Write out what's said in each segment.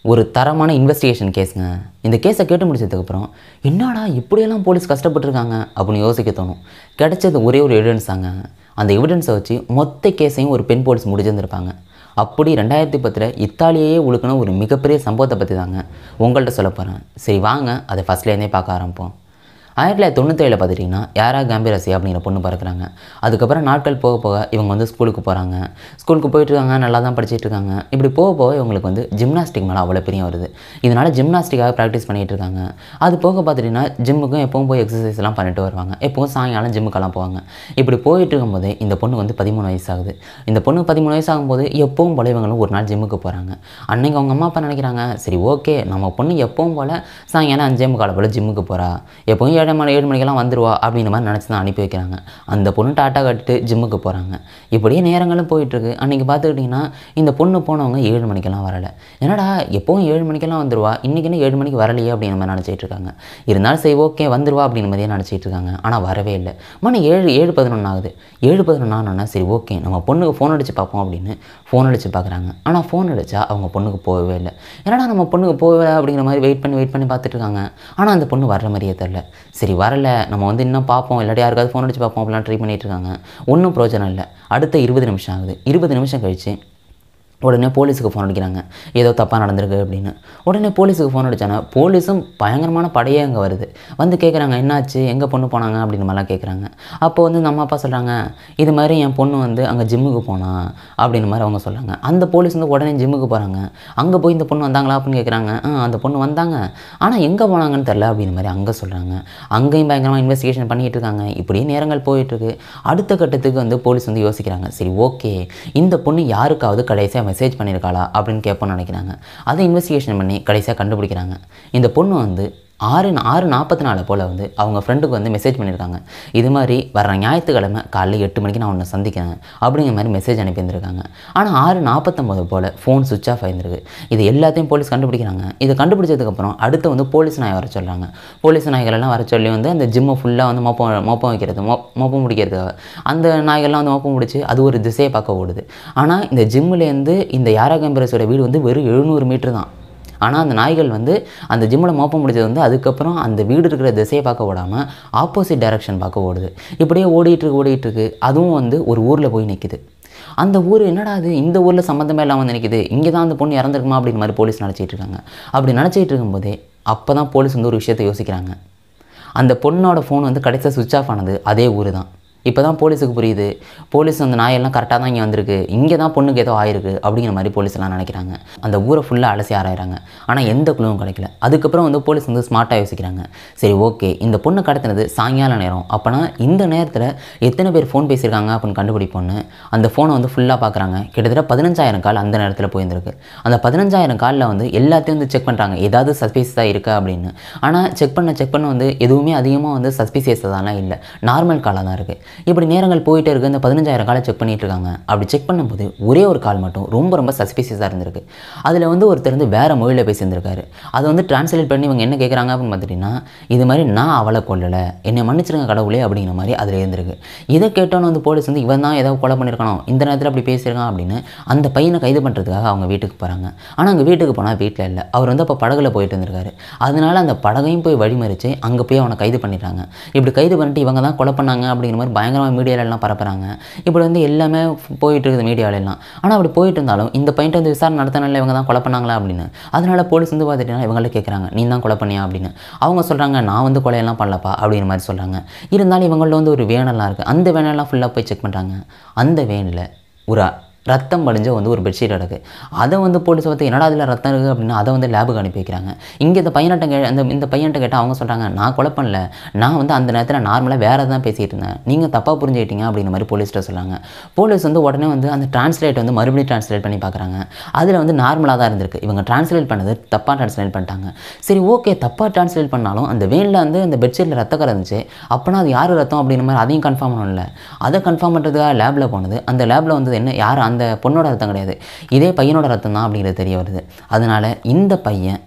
ஒரு தரமான இன்வெஸ்டிகேஷன் கேஸுங்க இந்த கேஸை கேட்டு முடிச்சதுக்கப்புறம் என்னடா இப்படியெல்லாம் போலீஸ் கஷ்டப்பட்டுருக்காங்க அப்படின்னு யோசிக்க தோணும் கிடைச்சது ஒரே ஒரு எவிடன்ஸ் தாங்க அந்த எவிடன்ஸை வச்சு மொத்த கேஸையும் ஒரு பெண் போலீஸ் முடிச்சிருந்திருப்பாங்க அப்படி ரெண்டாயிரத்தி பத்தில் இத்தாலியையே உழுக்கின ஒரு மிகப்பெரிய சம்பவத்தை பற்றி தாங்க உங்கள்கிட்ட சொல்ல போகிறேன் சரி வாங்க அதை ஃபஸ்ட்லேருந்தே பார்க்க ஆரம்பிப்போம் ஆயிரத்தி தொள்ளாயிரத்தி தொண்ணூற்றேழில் பார்த்துட்டிங்கன்னா யாரா காம்பிராசி அப்படிங்கிற பொண்ணு பிறக்கிறாங்க அதுக்கப்புறம் நாட்கள் போக போக இவங்க வந்து ஸ்கூலுக்கு போகிறாங்க ஸ்கூலுக்கு போயிட்டு இருக்காங்க நல்லா தான் படிச்சிட்டு இருக்காங்க இப்படி போக போக இவங்களுக்கு வந்து ஜிம்னாஸ்டிக் மேலே அவ்வளோ பெரிய வருது இதனால் ஜிம்னாஸ்டிக்காக ப்ராக்டிஸ் பண்ணிகிட்டு இருக்காங்க அது போக பார்த்துட்டிங்கன்னா ஜிம்முக்கும் எப்பவும் போய் எக்ஸசைஸ்லாம் பண்ணிட்டு வருவாங்க எப்பவும் சாயங்காலம் ஜிம்முக்கெல்லாம் போவாங்க இப்படி போயிட்டு இருக்கும்போது இந்த பொண்ணு வந்து பதிமூணு வயசு ஆகுது இந்த பொண்ணு பதிமூணு வயசு ஆகும்போது எப்பவும் போல இவங்களும் ஒரு நாள் ஜிம்முக்கு போகிறாங்க அன்னைக்கு அவங்க அம்மா அப்பா நினைக்கிறாங்க சரி ஓகே நம்ம பொண்ணு எப்பவும் போல் சாயங்காலம் அஞ்சே முக்கால் போல் ஜிம்முக்கு போகிறா எப்பவும் ஏழு மணி ஏழு மணிக்கெல்லாம் வந்துருவா அப்படின்ற மாதிரி நினச்சி தான் அனுப்பி வைக்கிறாங்க அந்த பொண்ணு டாட்டா கட்டிட்டு ஜிம்முக்கு போகிறாங்க இப்படியே நேரங்களும் போயிட்டுருக்கு அன்றைக்கி பார்த்துக்கிட்டிங்கன்னா இந்த பொண்ணு போனவங்க ஏழு மணிக்கெல்லாம் வரலை என்னடா எப்பவும் ஏழு மணிக்கெல்லாம் வந்துருவா இன்றைக்கி என்ன ஏழு மணிக்கு வரலையே அப்படின்னு மாதிரி நினச்சிட்டு இருக்காங்க இருந்தாலும் சரி ஓகே வந்துருவா அப்படின்னு மாதிரியே நினச்சிட்டு இருக்காங்க ஆனால் வரவே இல்லை மணி ஏழு ஏழு பதினொன்று ஆகுது ஏழு பதினொன்று ஆனோன்னா சரி ஓகே நம்ம பொண்ணுக்கு ஃபோன் அடித்து பார்ப்போம் அப்படின்னு ஃபோன் அடித்து பார்க்குறாங்க ஆனால் ஃபோன் அடித்தா அவங்க பொண்ணுக்கு போகவே இல்லை என்னடா நம்ம பொண்ணுக்கு போகவே அப்படிங்கிற மாதிரி வெயிட் பண்ணி வெயிட் பண்ணி பார்த்துட்டு இருக்காங்க ஆனால் அந்த பொண்ணு வர்ற மாதிரியே தெரில சரி வரல நம்ம வந்து இன்னும் பார்ப்போம் இல்லாட்டி யாருக்காவது ஃபோன் அடித்து பார்ப்போம் அப்படிலாம் ட்ரை பண்ணிட்டு இருக்காங்க ஒன்றும் பிரோஜனம் இல்லை அடுத்த இருபது நிமிஷம் ஆகுது இருபது நிமிஷம் கழிச்சு உடனே போலீஸுக்கு ஃபோன் அடிக்கிறாங்க ஏதோ தப்பாக நடந்திருக்கு அப்படின்னு உடனே போலீஸுக்கு ஃபோன் அடித்தானா போலீஸும் பயங்கரமான படையே அங்கே வருது வந்து கேட்குறாங்க என்னாச்சு எங்கே பொண்ணு போனாங்க அப்படின்னு மாதிரிலாம் கேட்குறாங்க அப்போ வந்து நம்ம அப்பா சொல்கிறாங்க இது மாதிரி என் பொண்ணு வந்து அங்கே ஜிம்முக்கு போனா அப்படின்னு மாதிரி அவங்க சொல்கிறாங்க அந்த போலீஸ் வந்து உடனே ஜிம்முக்கு போகிறாங்க அங்கே போய் இந்த பொண்ணு வந்தாங்களா அப்படின்னு கேட்குறாங்க ஆ அந்த பொண்ணு வந்தாங்க ஆனால் எங்கே போனாங்கன்னு தெரில அப்படின்னு மாதிரி அங்கே சொல்கிறாங்க அங்கேயும் பயங்கரமாக இன்வெஸ்டிகேஷன் பண்ணிகிட்டு இருக்காங்க இப்படியே நேரங்கள் போயிட்டுருக்கு அடுத்த கட்டத்துக்கு வந்து போலீஸ் வந்து யோசிக்கிறாங்க சரி ஓகே இந்த பொண்ணு யாருக்காவது கடைசியாக மெசேஜ் பண்ணியிருக்காளா அப்படின்னு கேட்போம்னு நினைக்கிறாங்க அதை இன்வெஸ்டிகேஷன் பண்ணி கடைசியாக கண்டுபிடிக்கிறாங்க இந்த பொண்ணு வந்து ஆறு ஆறு நாற்பத்தி நாலு போல் வந்து அவங்க ஃப்ரெண்டுக்கு வந்து மெசேஜ் பண்ணியிருக்காங்க இது மாதிரி வர ஞாயிற்றுக்கிழமை காலைல எட்டு மணிக்கு நான் உன்னை சந்திக்கிறேன் அப்படிங்கிற மாதிரி மெசேஜ் அனுப்பியிருந்திருக்காங்க ஆனால் ஆறு நாற்பத்தொம்போது போல் ஃபோன் சுவிச் ஆஃப் ஆயிருந்திருக்கு இது எல்லாத்தையும் போலீஸ் கண்டுபிடிக்கிறாங்க இதை கண்டுபிடிச்சதுக்கப்புறம் அடுத்து வந்து போலீஸ் நாயை வர சொல்கிறாங்க போலீஸ் நாய்களெல்லாம் வர சொல்லி வந்து அந்த ஜிம்மை ஃபுல்லாக வந்து மோப்பம் மோப்பம் வைக்கிறது மோ மோப்பம் முடிக்கிறது அந்த நாய்கள்லாம் வந்து மோப்பம் முடிச்சு அது ஒரு திசையை பார்க்க ஓடுது ஆனால் இந்த ஜிம்முலேருந்து இந்த யாரா கம்பரஸோட வீடு வந்து வெறும் எழுநூறு மீட்டர் தான் ஆனால் அந்த நாய்கள் வந்து அந்த ஜிம்மில் மோப்பம் முடிச்சது வந்து அதுக்கப்புறம் அந்த வீடு இருக்கிற திசையை பார்க்க ஓடாமல் ஆப்போசிட் டைரக்ஷன் பார்க்க ஓடுது இப்படியே ஓடிட்டு இருக்கு ஓடிட்டு இருக்கு அதுவும் வந்து ஒரு ஊரில் போய் நிற்கிது அந்த ஊர் என்னடா அது இந்த ஊரில் சம்மந்தமே இல்லாமல் வந்து நிற்கிது இங்கே தான் அந்த பொண்ணு இறந்துருக்குமா அப்படின்னு மாதிரி போலீஸ் நினச்சிட்டு இருக்காங்க அப்படி நினச்சிட்டு இருக்கும்போதே அப்போ தான் போலீஸ் வந்து ஒரு விஷயத்தை யோசிக்கிறாங்க அந்த பொண்ணோட ஃபோன் வந்து கடைசியாக சுவிட்ச் ஆஃப் ஆனது அதே ஊர் தான் இப்போ தான் போலீஸுக்கு புரியுது போலீஸ் அந்த நாயெல்லாம் கரெக்டாக தான் இங்கே வந்திருக்கு இங்கே தான் பொண்ணுக்கு ஏதோ ஆயிருக்கு அப்படிங்கிற மாதிரி போலீஸ் எல்லாம் நினைக்கிறாங்க அந்த ஊரை ஃபுல்லாக அலசி ஆராயிறாங்க ஆனால் எந்த குழுவும் கிடைக்கல அதுக்கப்புறம் வந்து போலீஸ் வந்து ஸ்மார்ட்டாக யோசிக்கிறாங்க சரி ஓகே இந்த பொண்ணு கடத்தினது சாயங்கால நேரம் அப்போனா இந்த நேரத்தில் எத்தனை பேர் ஃபோன் பேசியிருக்காங்க அப்படின்னு கண்டுபிடிப்போன்னு அந்த ஃபோனை வந்து ஃபுல்லாக பார்க்குறாங்க கிட்டத்தட்ட பதினஞ்சாயிரம் கால் அந்த நேரத்தில் போயிருந்திருக்கு அந்த பதினஞ்சாயிரம் காலில் வந்து எல்லாத்தையும் வந்து செக் பண்ணுறாங்க ஏதாவது சஸ்பீசியஸாக இருக்கா அப்படின்னு ஆனால் செக் பண்ண செக் பண்ண வந்து எதுவுமே அதிகமாக வந்து சஸ்பீசியஸாலாம் இல்லை நார்மல் காலாக தான் இருக்குது இப்படி நேரங்கள் போயிட்டே இருக்குது இந்த பதினஞ்சாயிரம் காலை செக் பண்ணிட்டு இருக்காங்க அப்படி செக் பண்ணும்போது ஒரே ஒரு கால் மட்டும் ரொம்ப ரொம்ப சஸ்பீசியஸாக இருந்திருக்கு அதில் வந்து ஒருத்தர் வந்து வேறு மொழியில் பேசியிருந்திருக்காரு அதை வந்து டிரான்ஸ்லேட் பண்ணி இவங்க என்ன கேட்குறாங்க அப்படின்னு பார்த்துட்டிங்கன்னா இது மாதிரி நான் அவளை கொல்லலை என்னை மன்னிச்சிருங்க கடவுளே அப்படிங்கிற மாதிரி அதில் இருந்திருக்கு இதை கேட்டோன்னு வந்து போலீஸ் வந்து இவன் தான் ஏதோ கொலை பண்ணியிருக்கணும் இந்த நேரத்தில் அப்படி பேசியிருக்கான் அப்படின்னு அந்த பையனை கைது பண்ணுறதுக்காக அவங்க வீட்டுக்கு போகிறாங்க ஆனால் அங்கே வீட்டுக்கு போனால் வீட்டில் இல்லை அவர் வந்து அப்போ படகுல போயிட்டு இருந்திருக்காரு அதனால அந்த படகையும் போய் வழிமறித்து அங்கே போய் அவனை கைது பண்ணிட்டாங்க இப்படி கைது பண்ணிட்டு இவங்க தான் கொலை பண்ணாங்க அப்படிங்கிற மாதிரி பயங்கரமாக மீடியால எல்லாம் பரப்புறாங்க இப்படி வந்து எல்லாமே போயிட்டு இருக்குது மீடியால எல்லாம் ஆனால் அப்படி போயிட்டு இருந்தாலும் இந்த பையன் வந்து விசாரணை நடத்தினால இவங்க தான் கொலை பண்ணாங்களா அப்படின்னு அதனால போலீஸ் வந்து பார்த்துட்டீங்கன்னா இவங்கள கேட்குறாங்க நீ தான் கொலை பண்ணியா அப்படின்னு அவங்க சொல்கிறாங்க நான் வந்து கொலையெல்லாம் பண்ணலப்பா அப்படிங்கிற மாதிரி சொல்கிறாங்க இருந்தாலும் இவங்கள்ட்ட வந்து ஒரு வேனெல்லாம் இருக்குது அந்த வேனெல்லாம் ஃபுல்லாக போய் செக் பண்ணுறாங்க அந்த வேனில் ஒரு ரத்தம் படிஞ்ச வந்து ஒரு பெட்ஷீட் கிடக்கு அதை வந்து போலீஸ் பார்த்து என்னடா அதில் ரத்தம் இருக்குது அப்படின்னு அதை வந்து லேபுக்கு அனுப்பி வைக்கிறாங்க இங்கே இந்த பையன்கிட்ட கே அந்த இந்த பையன்கிட்ட கேட்டால் அவங்க சொல்கிறாங்க நான் கொலை பண்ணல நான் வந்து அந்த நேரத்தில் நார்மலாக வேறு தான் பேசிகிட்டு இருந்தேன் நீங்கள் தப்பாக புரிஞ்சுக்கிட்டீங்க அப்படிங்கிற மாதிரி போலீஸ்கிட்ட சொல்கிறாங்க போலீஸ் வந்து உடனே வந்து அந்த டிரான்ஸ்லேட் வந்து மறுபடியும் டிரான்ஸ்லேட் பண்ணி பார்க்குறாங்க அதில் வந்து நார்மலாக தான் இருந்திருக்கு இவங்க டிரான்ஸ்லேட் பண்ணது தப்பாக டிரான்ஸ்லேட் பண்ணிட்டாங்க சரி ஓகே தப்பாக டிரான்ஸ்லேட் பண்ணாலும் அந்த வேனில் வந்து அந்த பெட்ஷீட்டில் ரத்தம் கறந்துச்சு அப்போனா அது யார் ரத்தம் அப்படிங்கிற மாதிரி அதையும் கன்ஃபார்ம் பண்ணல அதை கன்ஃபார்ம் பண்ணுறதுக்காக லேபில் போனது அந்த லேபில் வந்து என்ன யார் அந்த பொண்ணோட ரத்தம் கிடையாது இதே பையனோட ரத்தம் தான் அப்படிங்கிறது தெரிய வருது அதனால இந்த பையன்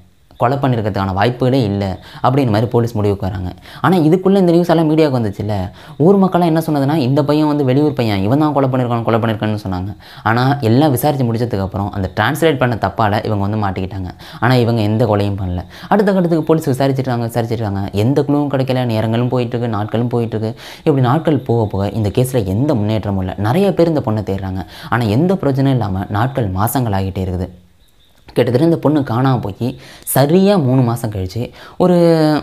கொலை பண்ணியிருக்கிறதுக்கான வாய்ப்புகளே இல்லை அப்படின்னு மாதிரி போலீஸ் முடிவுக்கு வராங்க ஆனால் இதுக்குள்ளே இந்த நியூஸ் எல்லாம் மீடியாவுக்கு வந்துச்சுல்ல ஊர் மக்கள்லாம் என்ன சொன்னதுன்னா இந்த பையன் வந்து வெளியூர் பையன் இவன் தான் கொலை பண்ணியிருக்கான் கொலை பண்ணியிருக்கான்னு சொன்னாங்க ஆனால் எல்லாம் விசாரித்து முடிச்சதுக்கப்புறம் அந்த டிரான்ஸ்லேட் பண்ண தப்பால் இவங்க வந்து மாட்டிக்கிட்டாங்க ஆனால் இவங்க எந்த கொலையும் பண்ணல அடுத்த கட்டத்துக்கு போலீஸ் விசாரிச்சிருக்காங்க விசாரிச்சிருக்காங்க எந்த குழுவும் கிடைக்கல நேரங்களும் போயிட்டுருக்கு நாட்களும் போயிட்டுருக்கு இப்படி நாட்கள் போக போக இந்த கேஸில் எந்த முன்னேற்றமும் இல்லை நிறைய பேர் இந்த பொண்ணை தேடுறாங்க ஆனால் எந்த பிரச்சனையும் இல்லாமல் நாட்கள் மாதங்கள் ஆகிட்டே இருக்குது கிட்டத்தட்ட இந்த பொண்ணு காணாமல் போய் சரியாக மூணு மாதம் கழித்து ஒரு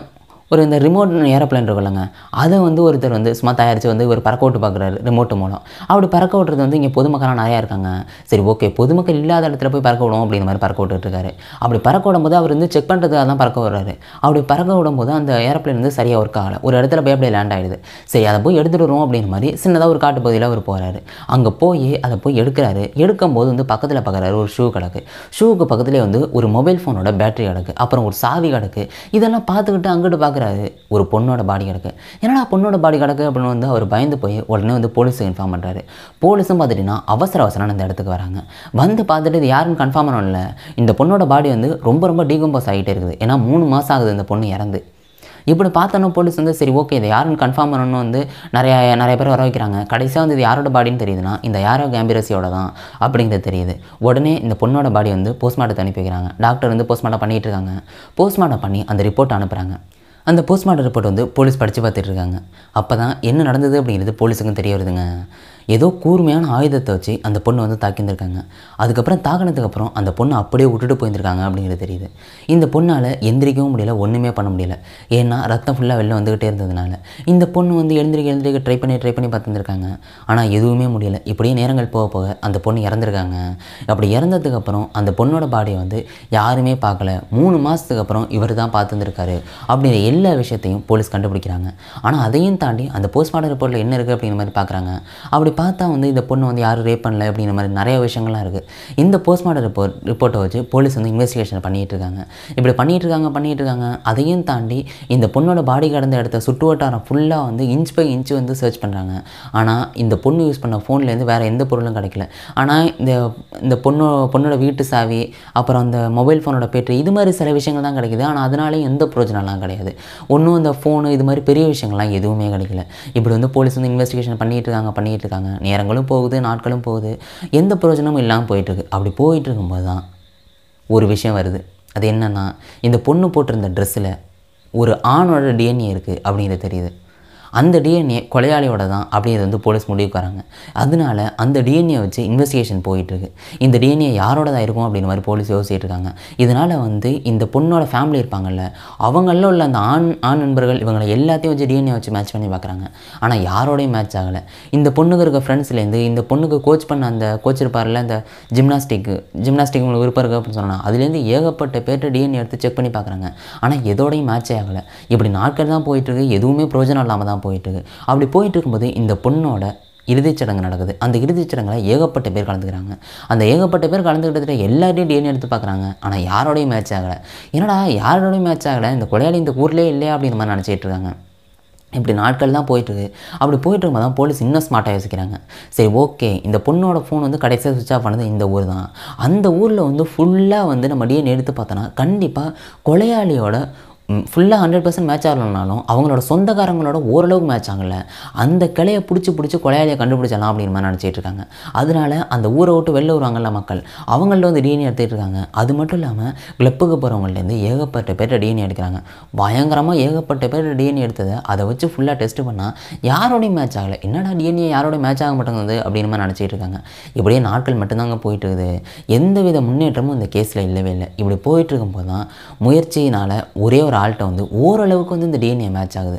ஒரு இந்த ரிமோட் ஏரோப்ளேன் இருக்குல்லங்க அதை வந்து ஒருத்தர் வந்து சும்மா தயாரித்து வந்து ஒரு பறக்க விட்டு பார்க்குறாரு ரிமோட்டு மூலம் அப்படி பறக்க விட்டுறது வந்து இங்கே பொதுமக்களாக நிறையா இருக்காங்க சரி ஓகே பொதுமக்கள் இல்லாத இடத்துல போய் பறக்க விடுவோம் அப்படிங்கிற மாதிரி பறக்க விட்டுட்டு இருக்காரு அப்படி பறக்க விடும்போது அவர் வந்து செக் பண்ணுறதுக்காக தான் பறக்க விடுறாரு அப்படி பறக்க விடும்போது அந்த ஏரோப்ளேன் வந்து சரியாக ஒர்க் ஆகலை ஒரு இடத்துல போய் அப்படியே லேண்ட் ஆகிடுது சரி அதை போய் எடுத்துகிட்டு வருவோம் அப்படிங்கிற மாதிரி சின்னதாக ஒரு காட்டு பகுதியில் அவர் போகிறாரு அங்கே போய் அதை போய் எடுக்கிறாரு எடுக்கும்போது வந்து பக்கத்தில் பார்க்குறாரு ஒரு ஷூ கிடக்கு ஷூவுக்கு பக்கத்துலேயே வந்து ஒரு மொபைல் ஃபோனோட பேட்டரி கிடக்கு அப்புறம் ஒரு சாவி கிடக்கு இதெல்லாம் பார்த்துக்கிட்டு அங்கிட்டு பார்க்குறாரு ஒரு பொண்ணோட பாடி கிடக்கு என்னடா பொண்ணோட பாடி கிடக்கு அப்படின்னு வந்து அவர் பயந்து போய் உடனே வந்து போலீஸுக்கு இன்ஃபார்ம் பண்ணுறாரு போலீஸும் பார்த்துட்டிங்கன்னா அவசர அவசரம் அந்த இடத்துக்கு வராங்க வந்து பார்த்துட்டு இது யாருன்னு கன்ஃபார்ம் பண்ணல இந்த பொண்ணோட பாடி வந்து ரொம்ப ரொம்ப டீகம்போஸ் ஆகிட்டே இருக்குது ஏன்னா மூணு மாதம் ஆகுது இந்த பொண்ணு இறந்து இப்படி பார்த்தோன்னா போலீஸ் வந்து சரி ஓகே இதை யாருன்னு கன்ஃபார்ம் பண்ணணும்னு வந்து நிறைய நிறைய பேர் வர வைக்கிறாங்க கடைசியாக வந்து இது யாரோட பாடின்னு தெரியுதுன்னா இந்த யாரோ கேம்பிரசியோட தான் அப்படிங்கிறது தெரியுது உடனே இந்த பொண்ணோட பாடி வந்து போஸ்ட்மார்ட்டத்தை அனுப்பி வைக்கிறாங்க டாக்டர் வந்து போஸ்ட்மார்ட்டம் பண்ணிகிட்டு இருக்காங்க போஸ்ட்மார்ட்டம் பண்ணி அந்த ரிப்போர்ட் அனுப்புகிறாங்க அந்த போஸ்ட்மார்ட்டம் ரிப்போர்ட் வந்து போலீஸ் படித்து பார்த்துட்டு இருக்காங்க அப்போ தான் என்ன நடந்தது அப்படிங்கிறது போலீஸுக்கும் தெரிய வருதுங்க ஏதோ கூர்மையான ஆயுதத்தை வச்சு அந்த பொண்ணை வந்து தாக்கியிருந்திருக்காங்க அதுக்கப்புறம் தாக்கினதுக்கப்புறம் அந்த பொண்ணை அப்படியே விட்டுட்டு போயிருந்திருக்காங்க அப்படிங்கிறது தெரியுது இந்த பொண்ணால் எந்திரிக்கவும் முடியல ஒன்றுமே பண்ண முடியல ஏன்னா ரத்தம் ஃபுல்லாக வெளில வந்துக்கிட்டே இருந்ததுனால இந்த பொண்ணு வந்து எழுந்திரிக்க எழுந்திரிக்க ட்ரை பண்ணி ட்ரை பண்ணி பார்த்துருக்காங்க ஆனால் எதுவுமே முடியல இப்படியே நேரங்கள் போக போக அந்த பொண்ணு இறந்துருக்காங்க அப்படி இறந்ததுக்கப்புறம் அந்த பொண்ணோட பாடியை வந்து யாருமே பார்க்கல மூணு மாதத்துக்கு அப்புறம் இவர் தான் பார்த்துருந்துருக்காரு அப்படிங்கிற எல்லா விஷயத்தையும் போலீஸ் கண்டுபிடிக்கிறாங்க ஆனால் அதையும் தாண்டி அந்த போஸ்ட்மார்ட்டம் ரிப்போர்ட்டில் என்ன இருக்குது அப்படிங்கிற மாதிரி பார்க்குறாங்க அப்படி பார்த்தா வந்து இந்த பொண்ணு வந்து யாரும் ரேப் பண்ணல அப்படிங்கிற மாதிரி நிறைய விஷயங்கள்லாம் இருக்குது இந்த போஸ்ட்மார்ட்டம் ரிப்போர்ட் ரிப்போர்ட்டை வச்சு போலீஸ் வந்து இன்வெஸ்டிகேஷன் பண்ணிகிட்டு இருக்காங்க இப்படி பண்ணிகிட்டு இருக்காங்க பண்ணிகிட்டு இருக்காங்க அதையும் தாண்டி இந்த பொண்ணோட பாடி கடந்த இடத்த சுற்று வட்டாரம் ஃபுல்லாக வந்து இன்ச் பை இன்ச் வந்து சர்ச் பண்ணுறாங்க ஆனால் இந்த பொண்ணு யூஸ் பண்ண ஃபோன்லேருந்து வேறு எந்த பொருளும் கிடைக்கல ஆனால் இந்த இந்த பொண்ணோ பொண்ணோட வீட்டு சாவி அப்புறம் அந்த மொபைல் ஃபோனோட பேட்டரி இது மாதிரி சில விஷயங்கள் தான் கிடைக்குது ஆனால் அதனாலேயும் எந்த பிரயோஜனம்லாம் கிடையாது ஒன்றும் இந்த ஃபோனு இது மாதிரி பெரிய விஷயங்கள்லாம் எதுவுமே கிடைக்கல இப்படி வந்து போலீஸ் வந்து இன்வெஸ்டிகேஷன் பண்ணிகிட்டு இருக்காங்க பண்ணிகிட்டு இருக்காங்க நேரங்களும் போகுது நாட்களும் போகுது எந்த பிரயோஜனமும் இல்லாமல் போயிட்டுருக்கு அப்படி போயிட்டு இருக்கும்போது தான் ஒரு விஷயம் வருது அது என்னென்னா இந்த பொண்ணு போட்டிருந்த ட்ரெஸ்ஸில் ஒரு ஆணோட டிஎன்ஏ இருக்குது அப்படிங்கிறது தெரியுது அந்த டிஎன்ஏ கொலையாளியோட தான் அப்படிங்கிறது வந்து போலீஸ் முடிவுக்கு வராங்க அதனால அந்த டிஎன்ஏ வச்சு இன்வெஸ்டிகேஷன் போயிட்டுருக்கு இந்த டிஎன்ஏ யாரோடதாக இருக்கும் அப்படின்ற மாதிரி போலீஸ் யோசிச்சுட்டு இருக்காங்க இதனால் வந்து இந்த பொண்ணோட ஃபேமிலி இருப்பாங்கல்ல அவங்களில் உள்ள அந்த ஆண் ஆண் நண்பர்கள் இவங்களை எல்லாத்தையும் வச்சு டிஎன்ஏ வச்சு மேட்ச் பண்ணி பார்க்குறாங்க ஆனால் யாரோடையும் மேட்ச் ஆகலை இந்த பொண்ணுக்கு இருக்க ஃப்ரெண்ட்ஸ்லேருந்து இந்த பொண்ணுக்கு கோச் பண்ண அந்த கோச் இருப்பார்ல அந்த ஜிம்னாஸ்டிக்கு ஜிம்னாஸ்டிக் உங்களுக்கு விருப்பம் இருக்குது அப்படின்னு சொன்னால் அதுலேருந்து ஏகப்பட்ட பேர்ட்ட டிஎன்ஏ எடுத்து செக் பண்ணி பார்க்குறாங்க ஆனால் எதோடையும் மேட்சே ஆகலை இப்படி நாட்கள் தான் போயிட்டுருக்கு எதுவுமே பிரயோஜனம் இல்லாமல் தான் போயிட்டுருக்கு அப்படி போயிட்டு இருக்கும்போது இந்த பொண்ணோட இறுதிச் சடங்கு நடக்குது அந்த இறுதிச் சடங்கில் ஏகப்பட்ட பேர் கலந்துக்கிறாங்க அந்த ஏகப்பட்ட பேர் கலந்துக்கிட்டதுல எல்லாரையும் டிஎன்ஏ எடுத்து பார்க்குறாங்க ஆனால் யாரோடையும் மேட்ச் ஆகலை என்னடா யாரோடையும் மேட்ச் ஆகலை இந்த கொலையாளி இந்த ஊர்லேயே இல்லையா அப்படின்ற மாதிரி நினச்சிட்டு இருக்காங்க இப்படி நாட்கள் தான் போயிட்டுருக்கு அப்படி போயிட்டு இருக்கும்போது தான் போலீஸ் இன்னும் ஸ்மார்ட்டாக யோசிக்கிறாங்க சரி ஓகே இந்த பொண்ணோட ஃபோன் வந்து கடைசியாக சுவிச் ஆஃப் பண்ணது இந்த ஊர் தான் அந்த ஊரில் வந்து ஃபுல்லாக வந்து நம்ம டிஎன்ஏ எடுத்து பார்த்தோன்னா கண்டிப்பாக கொலையாளியோட ஃபுல்லாக ஹண்ட்ரட் பர்சன்ட் மேட்ச் ஆகலனாலும் அவங்களோட சொந்தக்காரங்களோட ஓரளவுக்கு மேட்ச் ஆகல அந்த கிளையை பிடிச்சி பிடிச்சி கொலையாளியை கண்டுபிடிச்சலாம் அப்படின்னு மாதிரி நினச்சிட்டு இருக்காங்க அதனால அந்த ஊரை விட்டு வெளில வருவாங்கல்ல மக்கள் அவங்கள்ட்ட வந்து டிஎன்ஏ எடுத்துகிட்டு இருக்காங்க அது மட்டும் இல்லாமல் கிளப்புக்கு போகிறவங்கள்லேருந்து ஏகப்பட்ட பேர்ட்ட டிஎன்ஏ எடுக்கிறாங்க பயங்கரமாக ஏகப்பட்ட பேர் டிஎன்ஏ எடுத்ததை அதை வச்சு ஃபுல்லாக டெஸ்ட் பண்ணால் யாரோடையும் மேட்ச் ஆகலை என்னடா டிஎன்ஏ யாரோட மேட்ச் ஆக மாட்டேங்குது அப்படின்னு மாதிரி நினச்சிட்டு இருக்காங்க இப்படியே நாட்கள் மட்டும்தாங்க போயிட்டு இருக்குது எந்தவித முன்னேற்றமும் இந்த கேஸில் இல்லவே இல்லை இப்படி போயிட்டு இருக்கும்போது தான் முயற்சியினால் ஒரே ஒரு ஆள்கிட்ட வந்து ஓரளவுக்கு வந்து இந்த டிஎன்ஏ மேட்ச் ஆகுது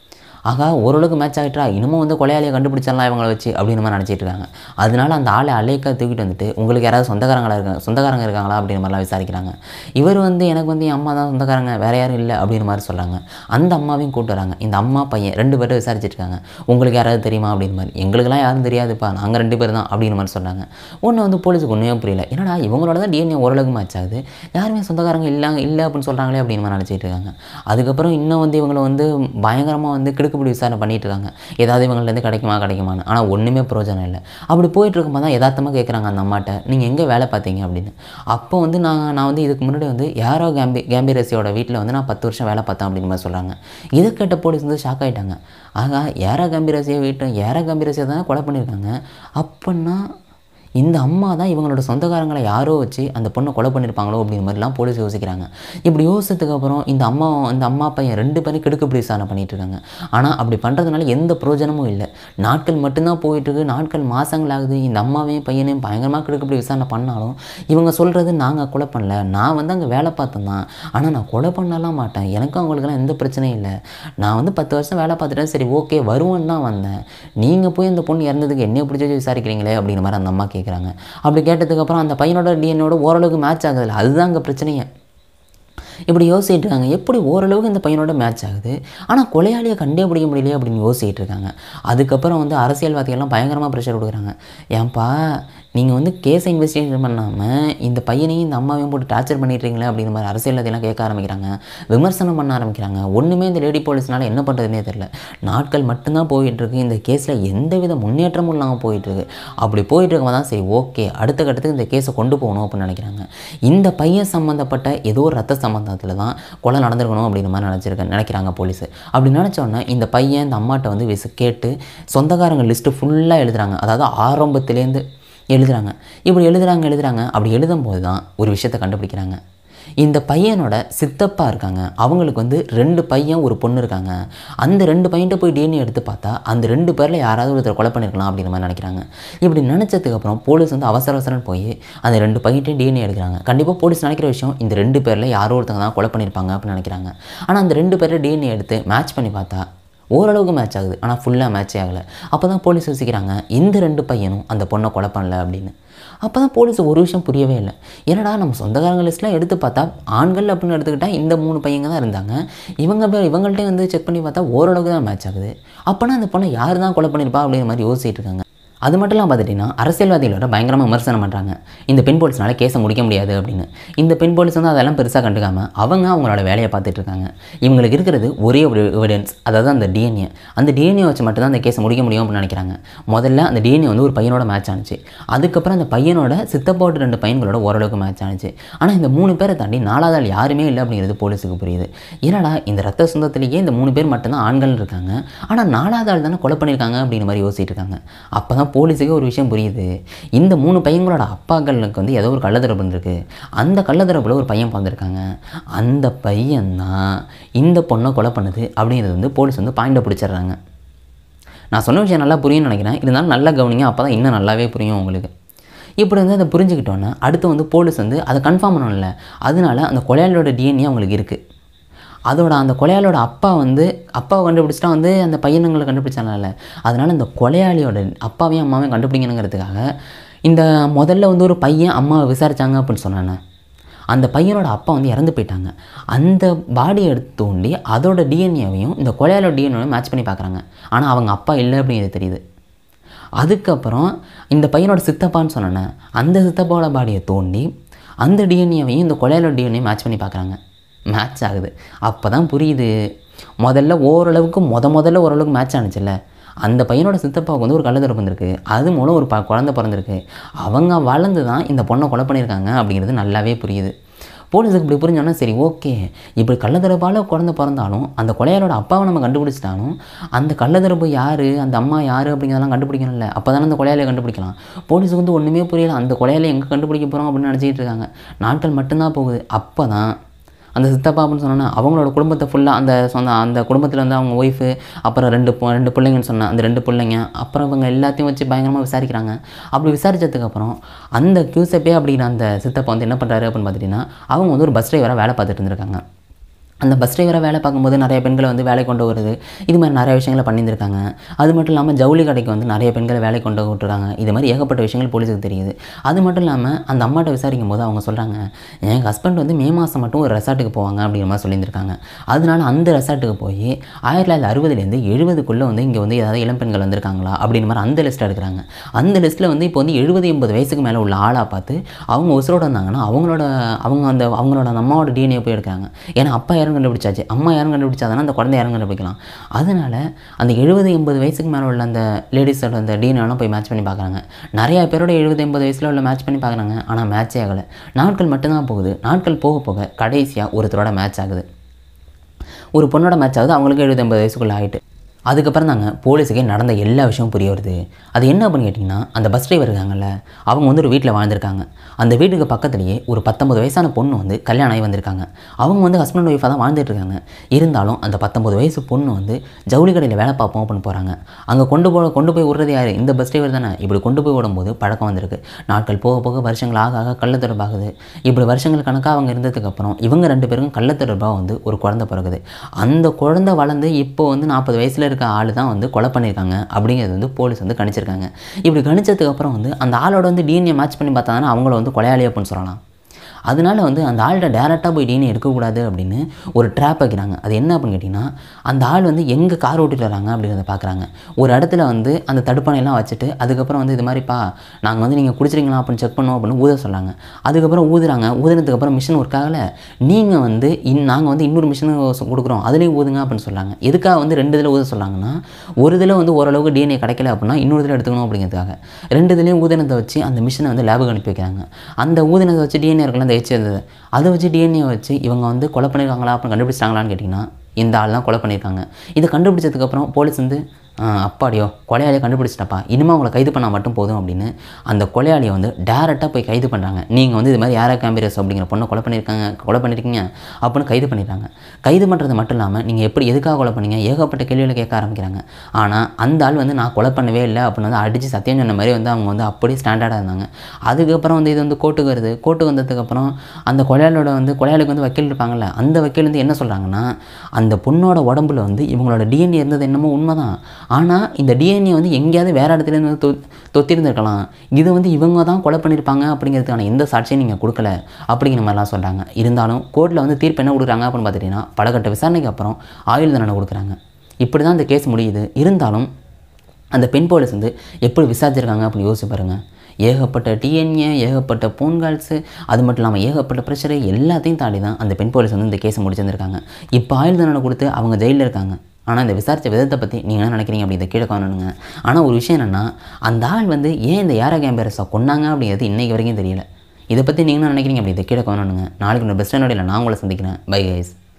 ஆகா ஓரளவுக்கு மேட்ச் ஆகிட்டா இன்னமும் வந்து கொலையாளியை கண்டுபிடிச்சிடலாம் இவங்களை வச்சு அப்படின்னு மாதிரி நினச்சிட்டு இருக்காங்க அதனால அந்த ஆளை அலைக்கா தூக்கிட்டு வந்துட்டு உங்களுக்கு யாராவது சொந்தக்காரங்களா இருக்காங்க சொந்தக்காரங்க இருக்காங்களா அப்படின்னு மாதிரிலாம் விசாரிக்கிறாங்க இவர் வந்து எனக்கு வந்து என் அம்மா தான் சொந்தக்காரங்க வேறு யாரும் இல்லை அப்படின்னு மாதிரி சொல்கிறாங்க அந்த அம்மாவையும் கூட்டு வராங்க இந்த அம்மா பையன் ரெண்டு பேரும் விசாரிச்சுட்டு இருக்காங்க உங்களுக்கு யாராவது தெரியுமா அப்படின்னு மாதிரி எங்களுக்கெல்லாம் யாரும் தெரியாதுப்பா நாங்கள் ரெண்டு பேர் தான் அப்படின்னு மாதிரி சொன்னாங்க ஒன்று வந்து போலீஸுக்கு ஒன்றுமே புரியல என்னடா இவங்களோட தான் டிஎன்ஏ ஓரளவுக்கு மேட்ச் ஆகுது யாருமே சொந்தக்காரங்க இல்லாங்க இல்லை அப்படின்னு சொல்கிறாங்களே அப்படின்னு மாதிரி நினச்சிட்டு இருக்காங்க அதுக்கப்புறம் இன்னும் வந்து இவங்களை வந்து பயங்கரமாக வந்து கெடுக்க கிடுக்குப்பிடி விசாரணை பண்ணிட்டு இருக்காங்க ஏதாவது இவங்கள்ட்ட கிடைக்குமா கிடைக்குமான்னு ஆனால் ஒன்றுமே பிரயோஜனம் இல்லை அப்படி போயிட்டு இருக்கும்போது தான் யதார்த்தமாக கேட்குறாங்க அந்த அம்மாட்ட நீங்கள் எங்கே வேலை பார்த்தீங்க அப்படின்னு அப்போ வந்து நான் நான் வந்து இதுக்கு முன்னாடி வந்து யாரோ கேம்பி கேம்பிரசியோட வீட்டில் வந்து நான் பத்து வருஷம் வேலை பார்த்தேன் அப்படிங்கிற மாதிரி சொல்கிறாங்க இதை கேட்ட போலீஸ் வந்து ஷாக் ஆகிட்டாங்க ஆகா ஏரா கம்பீரசியை வீட்டை ஏரா கம்பீரசியை தான் கொலை பண்ணியிருக்காங்க அப்படின்னா இந்த அம்மா தான் இவங்களோட சொந்தக்காரங்களை யாரோ வச்சு அந்த பொண்ணை கொலை பண்ணியிருப்பாங்களோ அப்படிங்கிற மாதிரிலாம் போலீஸ் யோசிக்கிறாங்க இப்படி யோசிச்சதுக்கு அப்புறம் இந்த அம்மா இந்த அம்மா பையன் ரெண்டு பேரும் கிடுக்குப்பிடி விசாரணை பண்ணிட்டு இருக்காங்க ஆனால் அப்படி பண்ணுறதுனால எந்த பிரயோஜனமும் இல்லை நாட்கள் மட்டும்தான் போயிட்டுருக்கு நாட்கள் மாதங்கள் ஆகுது இந்த அம்மாவையும் பையனையும் பயங்கரமாக கிடுக்குப்பிடி விசாரணை பண்ணாலும் இவங்க சொல்கிறது நாங்கள் கொலை பண்ணல நான் வந்து அங்கே வேலை பார்த்தேன் தான் ஆனால் நான் கொலை பண்ணலாம் மாட்டேன் எனக்கும் அவங்களுக்கெல்லாம் எந்த பிரச்சனையும் இல்லை நான் வந்து பத்து வருஷம் வேலை பார்த்துட்டேன் சரி ஓகே வருவேன்னு தான் வந்தேன் நீங்கள் போய் அந்த பொண்ணு இறந்ததுக்கு என்னைய பிடிச்சி வச்சு விசாரிக்கிறீங்களே அப்படிங்கிற மாதிரி அந்த அம்மா கேட்குறாங்க அப்படி கேட்டதுக்கப்புறம் அந்த பையனோட டிஎன்ஏட ஓரளவுக்கு மேட்ச் ஆகுதுல்ல அதுதான் அங்கே பிரச்சனையே இப்படி யோசிச்சுட்டு இருக்காங்க எப்படி ஓரளவுக்கு இந்த பையனோட மேட்ச் ஆகுது ஆனால் கொலையாளியை கண்டே பிடிக்க முடியலையே அப்படின்னு யோசிச்சுட்டு இருக்காங்க அதுக்கப்புறம் வந்து அரசியல்வாதிகள்லாம் பயங்கரமாக ப்ரெஷர் கொடுக்குறாங்க ஏன்பா நீங்கள் வந்து கேஸை இன்வெஸ்டிகேஷன் பண்ணாமல் இந்த பையனையும் இந்த அம்மாவையும் போட்டு டார்ச்சர் பண்ணிடுறீங்களே அப்படிங்கிற மாதிரி அரசியல்வாதியெல்லாம் கேட்க ஆரம்பிக்கிறாங்க விமர்சனம் பண்ண ஆரம்பிக்கிறாங்க ஒன்றுமே இந்த லேடி போலீஸ்னால என்ன பண்ணுறதுனே தெரில நாட்கள் மட்டும்தான் போயிட்டுருக்கு இந்த கேஸில் எந்தவித முன்னேற்றமும் இல்லாமல் போயிட்டுருக்கு அப்படி போயிட்டு இருக்கும்போது தான் சரி ஓகே அடுத்த கட்டத்துக்கு இந்த கேஸை கொண்டு போகணும் அப்படின்னு நினைக்கிறாங்க இந்த பையன் சம்மந்தப்பட்ட ஏதோ ஒரு ரத்த சம்மந்தத்தில் தான் கொலை நடந்திருக்கணும் அப்படிங்கிற மாதிரி நினச்சிருக்க நினைக்கிறாங்க போலீஸ் அப்படி நினச்ச உடனே இந்த பையன் இந்த அம்மாட்ட வந்து விச கேட்டு சொந்தக்காரங்க லிஸ்ட்டு ஃபுல்லாக எழுதுறாங்க அதாவது ஆரம்பத்துலேருந்து எழுதுறாங்க இப்படி எழுதுறாங்க எழுதுறாங்க அப்படி எழுதும்போது தான் ஒரு விஷயத்தை கண்டுபிடிக்கிறாங்க இந்த பையனோட சித்தப்பா இருக்காங்க அவங்களுக்கு வந்து ரெண்டு பையன் ஒரு பொண்ணு இருக்காங்க அந்த ரெண்டு பையன்கிட்ட போய் டிஎன்ஏ எடுத்து பார்த்தா அந்த ரெண்டு பேரில் யாராவது ஒருத்தர் கொலை பண்ணிருக்கலாம் அப்படிங்கிற மாதிரி நினைக்கிறாங்க இப்படி நினச்சதுக்கு அப்புறம் போலீஸ் வந்து அவசர அவசரம் போய் அந்த ரெண்டு பையன்ட்டையும் டிஎன்ஏ எடுக்கிறாங்க கண்டிப்பாக போலீஸ் நினைக்கிற விஷயம் இந்த ரெண்டு பேரில் யாரோ ஒருத்தங்க தான் கொலை பண்ணியிருப்பாங்க அப்படின்னு நினைக்கிறாங்க ஆனால் அந்த ரெண்டு பேரில் டிஎன்ஏ எடுத்து மேட்ச் பண்ணி பார்த்தா ஓரளவுக்கு மேட்ச் ஆகுது ஆனால் ஃபுல்லாக மேட்சே ஆகலை அப்போ தான் போலீஸ் யோசிக்கிறாங்க இந்த ரெண்டு பையனும் அந்த பொண்ணை கொலை பண்ணல அப்படின்னு அப்போ தான் போலீஸ் ஒரு விஷயம் புரியவே இல்லை என்னடா நம்ம சொந்தக்காரங்க லிஸ்ட்லாம் எடுத்து பார்த்தா ஆண்கள் அப்படின்னு எடுத்துக்கிட்டால் இந்த மூணு பையங்க தான் இருந்தாங்க இவங்க பே- இவங்கள்ட்ட வந்து செக் பண்ணி பார்த்தா ஓரளவுக்கு தான் மேட்ச் ஆகுது அப்போனா அந்த பொண்ணை யார் தான் கொலை பண்ணியிருப்பா அப்படிங்கிற மாதிரி யோசிச்சுட்டு இருக்காங்க அது மட்டும் இல்லாமல் பார்த்துட்டிங்கன்னா அரசியல்வாதிகளோட பயங்கரமாக விமர்சனம் பண்ணுறாங்க இந்த பெண் போலீஸ்னால கேஸை முடிக்க முடியாது அப்படின்னு இந்த பெண் போலீஸ் வந்து அதெல்லாம் பெருசாக கண்டுக்காம அவங்க அவங்களோட வேலையை பார்த்துட்டு இருக்காங்க இவங்களுக்கு இருக்கிறது ஒரே ஒரு எவிடன்ஸ் அதாவது அந்த டிஎன்ஏ அந்த டிஎன்ஏ வச்சு மட்டும்தான் அந்த கேஸை முடிக்க முடியும் அப்படின்னு நினைக்கிறாங்க முதல்ல அந்த டிஎன்ஏ வந்து ஒரு பையனோட மேட்ச் ஆனிச்சு அதுக்கப்புறம் அந்த பையனோட சித்தப்பாவோட ரெண்டு பையன்களோட ஓரளவுக்கு மேட்ச் ஆனிச்சு ஆனால் இந்த மூணு பேரை தாண்டி நாலாவது ஆள் யாருமே இல்லை அப்படிங்கிறது போலீஸுக்கு புரியுது என்னடா இந்த ரத்த சொந்தத்திலேயே இந்த மூணு பேர் மட்டும்தான் ஆண்கள் இருக்காங்க ஆனால் நாலாவது ஆள் தானே கொலை பண்ணியிருக்காங்க அப்படிங்கிற மாதிரி யோசிச்சுட்டு இருக்காங்க அப்போ தான் போலீஸுக்கு ஒரு விஷயம் புரியுது இந்த மூணு பையங்களோட அப்பாக்களுக்கு வந்து ஏதோ ஒரு கள்ளத்தரப்பு இருந்திருக்கு அந்த கள்ளத்தரப்பில் ஒரு பையன் பிறந்திருக்காங்க அந்த பையன் தான் இந்த பொண்ணை கொலை பண்ணுது அப்படிங்கிறது வந்து போலீஸ் வந்து பாயிண்டை பிடிச்சிடுறாங்க நான் சொன்ன விஷயம் நல்லா புரியும்னு நினைக்கிறேன் இருந்தாலும் நல்லா கவனிங்க அப்போ தான் இன்னும் நல்லாவே புரியும் உங்களுக்கு இப்படி வந்து அதை புரிஞ்சுக்கிட்டோன்னே அடுத்து வந்து போலீஸ் வந்து அதை கன்ஃபார்ம் பண்ணணும்ல அதனால அந்த கொலையாளியோட டிஎன்ஏ அவங்களுக்கு இருக்குது அதோட அந்த கொலையாளியோட அப்பா வந்து அப்பாவை கண்டுபிடிச்சிட்டா வந்து அந்த பையனுங்களை கண்டுபிடிச்சாங்கல்ல அதனால் இந்த கொலையாளியோட அப்பாவையும் அம்மாவையும் கண்டுபிடிக்கணுங்கிறதுக்காக இந்த முதல்ல வந்து ஒரு பையன் அம்மாவை விசாரிச்சாங்க அப்படின்னு சொன்னானே அந்த பையனோட அப்பா வந்து இறந்து போயிட்டாங்க அந்த பாடியை எடுத்து தோண்டி அதோட டிஎன்ஏவையும் இந்த கொலையாளோட டிஎன்ஏவையும் மேட்ச் பண்ணி பார்க்குறாங்க ஆனால் அவங்க அப்பா இல்லை அப்படிங்கிறது தெரியுது அதுக்கப்புறம் இந்த பையனோட சித்தப்பான்னு சொன்னேனே அந்த சித்தப்பாவோட பாடியை தோண்டி அந்த டிஎன்ஏவையும் இந்த கொலையாளோட டிஎன்ஏ மேட்ச் பண்ணி பார்க்குறாங்க மேட்ச் ஆகுது அப்போ தான் புரியுது முதல்ல ஓரளவுக்கு முத முதல்ல ஓரளவுக்கு மேட்ச் ஆனுச்சுல்ல அந்த பையனோட சித்தப்பாவுக்கு வந்து ஒரு கள்ளத்தரப்பு வந்திருக்கு அது மூலம் ஒரு ப குழந்தை பிறந்திருக்கு அவங்க வளர்ந்து தான் இந்த பொண்ணை கொலை பண்ணியிருக்காங்க அப்படிங்கிறது நல்லாவே புரியுது போலீஸுக்கு இப்படி புரிஞ்சோன்னா சரி ஓகே இப்படி கள்ளத்தரப்பால் குழந்தை பிறந்தாலும் அந்த கொலையாளோட அப்பாவை நம்ம கண்டுபிடிச்சிட்டாலும் அந்த கள்ளத்தரப்பு யார் அந்த அம்மா யார் அப்படிங்கிறதெல்லாம் கண்டுபிடிக்கணும்ல அப்போ தானே அந்த கொலையாளியை கண்டுபிடிக்கலாம் போலீஸுக்கு வந்து ஒன்றுமே புரியல அந்த கொலையாளியை எங்கே கண்டுபிடிக்க போகிறோம் அப்படின்னு நினச்சிக்கிட்டு இருக்காங்க நாட்கள் மட்டும்தான் போகுது அப்போ தான் அந்த சித்தப்பா அப்படின்னு சொன்னோன்னா அவங்களோட குடும்பத்தை ஃபுல்லாக அந்த சொந்த அந்த குடும்பத்தில் வந்து அவங்க ஒய்ஃபு அப்புறம் ரெண்டு பொ- ரெண்டு பிள்ளைங்கன்னு சொன்னேன் அந்த ரெண்டு பிள்ளைங்க அப்புறம் இவங்க எல்லாத்தையும் வச்சு பயங்கரமாக விசாரிக்கிறாங்க அப்படி விசாரிச்சதுக்கப்புறம் அந்த கியூசப்பே அப்படிங்கிற அந்த சித்தப்பா வந்து என்ன பண்ணுறாரு அப்படின்னு பார்த்துட்டிங்கன்னா அவங்க வந்து ஒரு பஸ் டிரைவராக வேலை பார்த்துட்டு இருந்திருக்காங்க அந்த பஸ் டிரைவராக வேலை பார்க்கும்போது நிறைய பெண்களை வந்து வேலை கொண்டு வருது இது மாதிரி நிறைய விஷயங்களை பண்ணியிருந்திருக்காங்க அது மட்டும் இல்லாமல் ஜவுளி கடைக்கு வந்து நிறைய பெண்களை வேலை கொண்டு விட்டுருக்காங்க இது மாதிரி ஏகப்பட்ட விஷயங்கள் போலீஸுக்கு தெரியுது அது மட்டும் இல்லாமல் அந்த அம்மாட்ட விசாரிக்கும் போது அவங்க சொல்கிறாங்க என் ஹஸ்பண்ட் வந்து மே மாதம் மட்டும் ஒரு ரெசார்ட்டுக்கு போவாங்க அப்படிங்கிற மாதிரி சொல்லியிருந்திருக்காங்க அதனால அந்த ரெசார்ட்டுக்கு போய் ஆயிரத்தி தொள்ளாயிரத்தி அறுபதுலேருந்து எழுபதுக்குள்ளே வந்து இங்கே வந்து ஏதாவது இளம் பெண்கள் வந்திருக்காங்களா அப்படிங்கிற மாதிரி அந்த லிஸ்ட் எடுக்கிறாங்க அந்த லிஸ்ட்டில் வந்து இப்போ வந்து எழுபது எண்பது வயசுக்கு மேலே உள்ள ஆளாக பார்த்து அவங்க உசுரோட இருந்தாங்கன்னா அவங்களோட அவங்க அந்த அவங்களோட அந்த அம்மாவோட டிஎன்ஏ போய் எடுக்கிறாங்க ஏன்னா அப்பா யாரும் கண்டுபிடிச்சாச்சு அம்மா யாரும் கண்டுபிடிச்சாதானே அந்த குழந்தை யாரும் கண்டுபிடிக்கலாம் அதனால் அந்த எழுபது எண்பது வயசுக்கு மேலே உள்ள அந்த லேடிஸோட அந்த டீனெல்லாம் போய் மேட்ச் பண்ணி பார்க்குறாங்க நிறையா பேரோட எழுபது எண்பது வயசில் உள்ள மேட்ச் பண்ணி பார்க்குறாங்க ஆனால் மேட்சே ஆகலை நாட்கள் மட்டும்தான் போகுது நாட்கள் போக போக கடைசியாக ஒருத்தரோட மேட்ச் ஆகுது ஒரு பொண்ணோட மேட்ச் ஆகுது அவங்களுக்கு எழுபது எண்பது வயசுக்குள்ள ஆகிட்டு அதுக்கப்புறம் தாங்க போலீஸுக்கே நடந்த எல்லா விஷயமும் புரிய வருது அது என்ன அப்படின்னு கேட்டிங்கன்னா அந்த பஸ் டிரைவர் இருக்காங்கல்ல அவங்க வந்து ஒரு வீட்டில் வாழ்ந்திருக்காங்க அந்த வீட்டுக்கு பக்கத்துலேயே ஒரு பத்தொம்பது வயசான பொண்ணு வந்து கல்யாணம் ஆகி வந்திருக்காங்க அவங்க வந்து ஹஸ்பண்ட் ஒய்ஃபாக தான் வாழ்ந்துட்டு இருக்காங்க இருந்தாலும் அந்த பத்தொம்பது வயசு பொண்ணு வந்து ஜவுளி கடையில் வேலை பார்ப்போம் அப்படின்னு போகிறாங்க அங்கே கொண்டு போ கொண்டு போய் விடுறது யார் இந்த பஸ் டிரைவர் தானே இப்படி கொண்டு போய் விடும்போது பழக்கம் வந்திருக்கு நாட்கள் போக போக வருஷங்கள் ஆக ஆக கள்ள தொடர்பாகுது இப்படி வருஷங்கள் கணக்காக அவங்க இருந்ததுக்கப்புறம் இவங்க ரெண்டு பேருக்கும் கள்ள தொடர்பாக வந்து ஒரு குழந்தை பிறகுது அந்த குழந்தை வளர்ந்து இப்போ வந்து நாற்பது வயசில் இருக்க ஆள் தான் வந்து கொலை பண்ணியிருக்காங்க அப்படிங்கிறது வந்து போலீஸ் வந்து கணிச்சிருக்காங்க இப்படி கணிச்சதுக்கு அப்புறம் வந்து அந்த ஆளோட வந்து டிஎன்ஏ மேட்ச் பண்ணி பார்த்தா தானே அவங்கள வந்து கொலையாளி அப்படின்னு சொல்லலாம் அதனால வந்து அந்த ஆள்கிட்ட டேரெக்டாக போய் டிஎன்ஏ எடுக்கக்கூடாது அப்படின்னு ஒரு ட்ராப் வைக்கிறாங்க அது என்ன அப்படின்னு கேட்டிங்கன்னா அந்த ஆள் வந்து எங்கே கார் ஓட்டிட்டு வராங்க அப்படிங்கிறத பார்க்குறாங்க ஒரு இடத்துல வந்து அந்த தடுப்பணையெல்லாம் வச்சுட்டு அதுக்கப்புறம் வந்து இது மாதிரிப்பா நாங்கள் வந்து நீங்கள் குடிச்சிருங்களா அப்படின்னு செக் பண்ணோம் அப்படின்னு ஊத சொன்னாங்க அதுக்கப்புறம் ஊதுறாங்க ஊதுனதுக்கப்புறம் மிஷின் ஒர்க் ஆகலை நீங்கள் வந்து இன் நாங்கள் வந்து இன்னொரு மிஷின் கொடுக்குறோம் அதுலேயும் ஊதுங்க அப்படின்னு சொல்கிறாங்க எதுக்காக வந்து ரெண்டு இதில் ஊத சொன்னாங்கன்னா ஒரு இதில் வந்து ஓரளவுக்கு டிஎன்ஏ கிடைக்கல அப்படின்னா இன்னொரு இதில் எடுத்துக்கணும் அப்படிங்கிறதுக்காக ரெண்டு இதுலேயும் ஊதினத்தை வச்சு அந்த மிஷினை வந்து லேபுக்கு அனுப்பி வைக்கிறாங்க அந்த ஊதினத்தை வச்சு டிஎன்ஏ இருக்கலாம் அந்த எச்சு இருந்தது அதை வச்சு டிஎன்ஏ வச்சு இவங்க வந்து கொலை பண்ணியிருக்காங்களா அப்படின்னு கண்டுபிடிச்சிட்டாங்களான்னு கேட்டிங்கன்னா இந்த ஆள் தான் கொலை பண்ணியிருக்காங்க இதை கண்டுபிடிச்சதுக்கப்புறம் போலீஸ் வந்து "ஆ, அப்பாடியோ கொலையாளியை கண்டுபிடிச்சிட்டப்பா இனிமேல் உங்களை கைது பண்ணால் மட்டும் போதும் அப்படின்னு அந்த கொலையாளியை வந்து டேரெக்டாக போய் கைது பண்ணுறாங்க நீங்கள் வந்து இது மாதிரி யாரா கேம்பிரஸ் அப்படிங்கிற பொண்ணை கொலை பண்ணியிருக்காங்க கொலை பண்ணியிருக்கீங்க அப்படின்னு கைது பண்ணிடுறாங்க கைது பண்ணுறது மட்டும் இல்லாமல் நீங்கள் எப்படி எதுக்காக கொலை பண்ணீங்க ஏகப்பட்ட கேள்விகளை கேட்க ஆரம்பிக்கிறாங்க ஆனால் அந்த ஆள் வந்து நான் கொலை பண்ணவே இல்லை அப்படின்னு வந்து அடித்து சத்தியம் சொன்ன மாதிரி வந்து அவங்க வந்து அப்படியே ஸ்டாண்டர்டாக இருந்தாங்க அதுக்கப்புறம் வந்து இது வந்து கோர்ட்டுக்கு வருது கோர்ட்டுக்கு வந்ததுக்கப்புறம் அந்த கொலையாளோட வந்து கொலையாளுக்கு வந்து வக்கீல் இருப்பாங்கல்ல அந்த வக்கீல் வந்து என்ன சொல்கிறாங்கன்னா அந்த பொண்ணோட உடம்புல வந்து இவங்களோட டிஎன்ஏ இருந்தது என்னமோ உண்மைதான் ஆனால் இந்த டிஎன்ஏ வந்து எங்கேயாவது வேறு இடத்துலேருந்து வந்து தொ தொத்திருந்திருக்கலாம் இது வந்து இவங்க தான் கொலை பண்ணியிருப்பாங்க அப்படிங்கிறதுக்கான எந்த சாட்சியும் நீங்கள் கொடுக்கல அப்படிங்கிற மாதிரிலாம் சொல்கிறாங்க இருந்தாலும் கோர்ட்டில் வந்து தீர்ப்பு என்ன கொடுக்குறாங்க அப்படின்னு பார்த்துட்டிங்கன்னா பலகட்ட விசாரணைக்கு அப்புறம் ஆயுள் தண்டனை கொடுக்குறாங்க இப்படி தான் இந்த கேஸ் முடியுது இருந்தாலும் அந்த பெண் போலீஸ் வந்து எப்படி விசாரிச்சிருக்காங்க அப்படின்னு யோசிச்சு பாருங்கள் ஏகப்பட்ட டிஎன்ஏ ஏகப்பட்ட போன் கால்ஸு அது மட்டும் இல்லாமல் ஏகப்பட்ட ப்ரெஷரு எல்லாத்தையும் தாண்டி தான் அந்த பெண் போலீஸ் வந்து இந்த கேஸை முடிச்சிருந்திருக்காங்க இப்போ ஆயுள் தண்டனை கொடுத்து அவங்க ஜெயிலில் இருக்காங்க ஆனால் இந்த விசாரித்த விதத்தை பற்றி நீங்கள் என்ன நினைக்கிறீங்க அப்படி இதை கீழே காணணுங்க ஆனால் ஒரு விஷயம் என்னென்னா அந்த ஆள் வந்து ஏன் இந்த யாரா கேம்பரஸை கொன்னாங்க அப்படிங்கிறது இன்றைக்கு வரைக்கும் தெரியல இதை பற்றி நீங்கள் என்ன நினைக்கிறீங்க அப்படி இதை கீழே காணணுங்க நாளைக்கு ஒரு பெஸ்ட் இல்லை நான் உங்களை சந்திக்கிறேன் பை கைஸ்